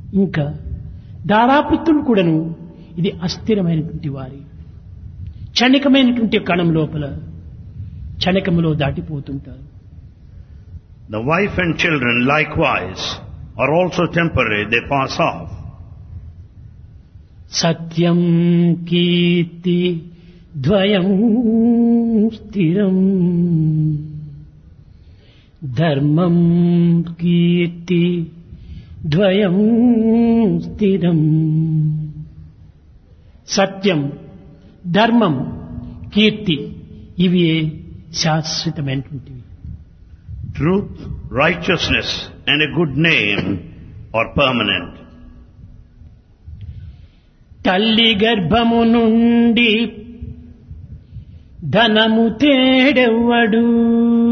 ఇంకా దారాపుత్రులు కూడాను ఇది అస్థిరమైనటువంటి వారి క్షణికమైనటువంటి కణం లోపల క్షణికములో దాటిపోతుంటారు The wife and children likewise are also temporary, they pass off. సత్యం కీర్తి ద్వయం స్థిరం ధర్మం కీర్తి ద్వయం స్థిరం సత్యం ధర్మం కీర్తి ఇవి శాశ్వతమైనటువంటివి Truth, righteousness and a good name are permanent. తల్లి గర్భము నుండి ధనము తేడెవ్వడు